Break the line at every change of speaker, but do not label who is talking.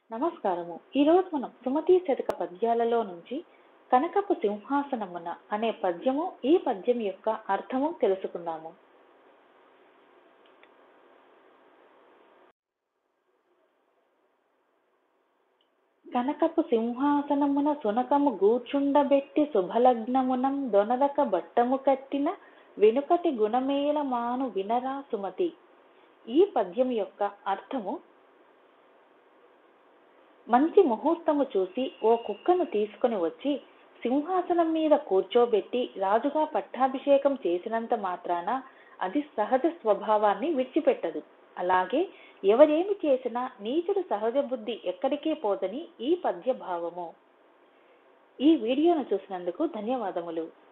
నమస్కారము ఈరోజు మనం సుమతి శతక పద్యాలలో నుంచి కనకపు సింహాసనమున అనే పద్యము ఈ పద్యం యొక్క అర్థము తెలుసుకుందాము కనకపు సింహాసనమున సునకము గూర్చుండబెట్టి శుభలగ్నమునం దొనదక బట్టము కట్టిన వెనుకటి గుణమేల మాను వినరా సుమతి ఈ పద్యం యొక్క అర్థము మంచి ముహూర్తము చూసి ఓ కుక్కను తీసుకుని వచ్చి సింహాసనం మీద కూర్చోబెట్టి రాజుగా పట్టాభిషేకం చేసినంత మాత్రాన అది సహజ స్వభావాన్ని విడిచిపెట్టదు అలాగే ఎవరేమి చేసినా నీచుడు సహజ బుద్ధి ఎక్కడికే పోదని ఈ పద్య భావము ఈ వీడియోను చూసినందుకు ధన్యవాదములు